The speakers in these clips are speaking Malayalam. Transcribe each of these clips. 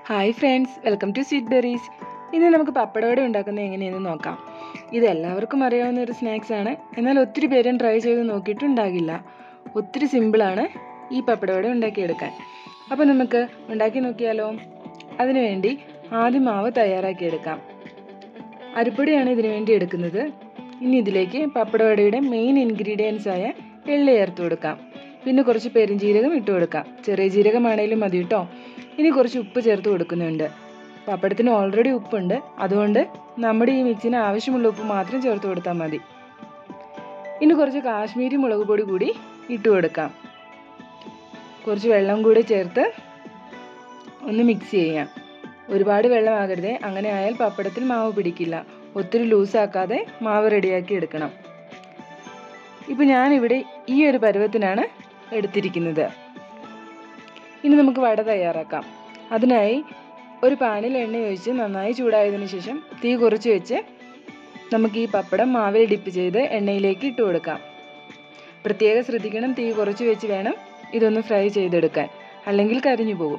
hi friends welcome to sweet berries ഇന്ന് നമുക്ക് പപ്പടവട ഉണ്ടാക്കുന്നത് എങ്ങനെയെന്ന് നോക്കാം ഇത് എല്ലാവർക്കും അറിയാവുന്ന ഒരു സ്നാക്സ് ആണ് എന്നാൽ ഒത്തിരി പേരും ട്രൈ ചെയ്ത് നോക്കിയിട്ടുണ്ടാകില്ല ഒത്തിരി സിമ്പിളാണ് ഈ പപ്പടവട ഉണ്ടാക്കിയെടുക്കാൻ അപ്പോൾ നമുക്ക് ഉണ്ടാക്കി നോക്കിയാലോ അതിനുവേണ്ടി ആദ്യം മാവ് തയ്യാറാക്കിയെടുക്കാം അരിപ്പൊടിയാണ് ഇതിനു വേണ്ടി എടുക്കുന്നത് ഇനി ഇതിലേക്ക് പപ്പടവടയുടെ മെയിൻ ഇൻഗ്രീഡിയൻസ് ആയ എള്ള് ചേർത്ത് കൊടുക്കാം പിന്നെ കുറച്ച് പെരുംജീരകം ഇട്ട് കൊടുക്കാം ചെറിയ ജീരകമാണേലും മതി കേട്ടോ ഇനി കുറച്ച് ഉപ്പ് ചേർത്ത് കൊടുക്കുന്നുണ്ട് പപ്പടത്തിന് ഓൾറെഡി ഉപ്പുണ്ട് അതുകൊണ്ട് നമ്മുടെ ഈ മിക്സിന് ആവശ്യമുള്ള ഉപ്പ് മാത്രം ചേർത്ത് കൊടുത്താൽ മതി ഇനി കുറച്ച് കാശ്മീരി മുളക് പൊടി കൂടി ഇട്ട് കൊടുക്കാം കുറച്ച് വെള്ളം കൂടി ചേർത്ത് ഒന്ന് മിക്സ് ചെയ്യാം ഒരുപാട് വെള്ളമാകരുത് അങ്ങനെ ആയാൽ പപ്പടത്തിൽ മാവ് പിടിക്കില്ല ഒത്തിരി ലൂസാക്കാതെ മാവ് റെഡിയാക്കി എടുക്കണം ഇപ്പം ഞാനിവിടെ ഈ ഒരു പരുവത്തിനാണ് എടുത്തിരിക്കുന്നത് ഇനി നമുക്ക് വട തയ്യാറാക്കാം അതിനായി ഒരു പാനിൽ എണ്ണ ഒഴിച്ച് നന്നായി ചൂടായതിനു ശേഷം തീ കുറച്ച് വെച്ച് നമുക്ക് ഈ പപ്പടം മാവിൽ ഡിപ്പ് ചെയ്ത് എണ്ണയിലേക്ക് ഇട്ട് കൊടുക്കാം പ്രത്യേകം ശ്രദ്ധിക്കണം തീ കുറച്ച് വെച്ച് വേണം ഇതൊന്ന് ഫ്രൈ ചെയ്തെടുക്കാൻ അല്ലെങ്കിൽ കരിഞ്ഞു പോകും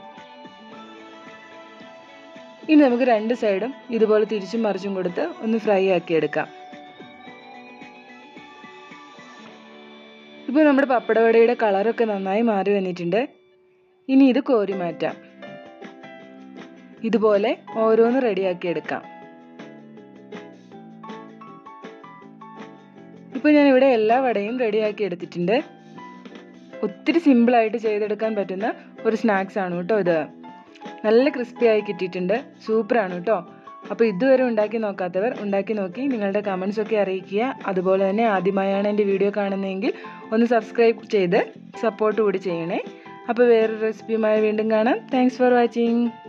ഇനി നമുക്ക് രണ്ട് സൈഡും ഇതുപോലെ തിരിച്ചും മറിച്ചും കൊടുത്ത് ഒന്ന് ഫ്രൈ ആക്കി എടുക്കാം ഇപ്പോൾ നമ്മുടെ പപ്പടവടയുടെ കളറൊക്കെ നന്നായി മാറി വന്നിട്ടുണ്ട് ഇനി ഇത് കോരി മാറ്റാം ഇതുപോലെ ഓരോന്ന് റെഡിയാക്കി എടുക്കാം ഇപ്പോൾ ഞാൻ ഇവിടെ എല്ലാ വടയും റെഡിയാക്കി എടുത്തിട്ടുണ്ട് ഒത്തിരി സിമ്പിളായിട്ട് ചെയ്തെടുക്കാൻ പറ്റുന്ന ഒരു സ്നാക്സ് ആണ് കേട്ടോ ഇത് നല്ല ക്രിസ്പി ആയി കിട്ടിയിട്ടുണ്ട് സൂപ്പറാണ് കേട്ടോ അപ്പോൾ ഇതുവരെ ഉണ്ടാക്കി നോക്കാത്തവർ ഉണ്ടാക്കി നോക്കി നിങ്ങളുടെ കമൻസ് ഒക്കെ അറിയിക്കുക അതുപോലെ തന്നെ ആദ്യമായാണ് എൻ്റെ വീഡിയോ കാണുന്നതെങ്കിൽ ഒന്ന് സബ്സ്ക്രൈബ് ചെയ്ത് സപ്പോർട്ട് കൂടി ചെയ്യണേ അപ്പോൾ വേറൊരു റെസിപ്പിയുമായി വീണ്ടും കാണാം താങ്ക്സ് ഫോർ വാച്ചിങ്